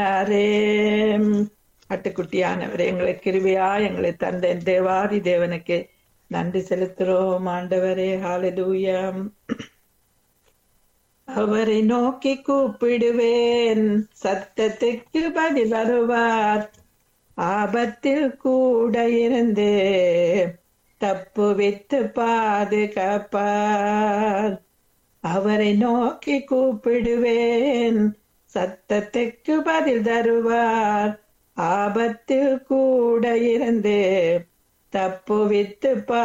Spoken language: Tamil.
அரே அட்டுக்குட்டியானவர் எங்களை கிருபையா எங்களை தந்த என் தேவாதி தேவனுக்கு நன்றி செலுத்துறோம் ஆண்டவரே ஹalleluya அவரை நோக்கி கூப்பிடுவேன் சத்தத்துக்கு பதில் வருவார் ஆபத்தில் கூட இருந்து தப்புவித்து பாதுகாப்பார் அவரை நோக்கி கூப்பிடுவேன் சத்தத்துக்கு பதில் தருவார் ஆபத்தில் கூட இருந்து தப்புவித்து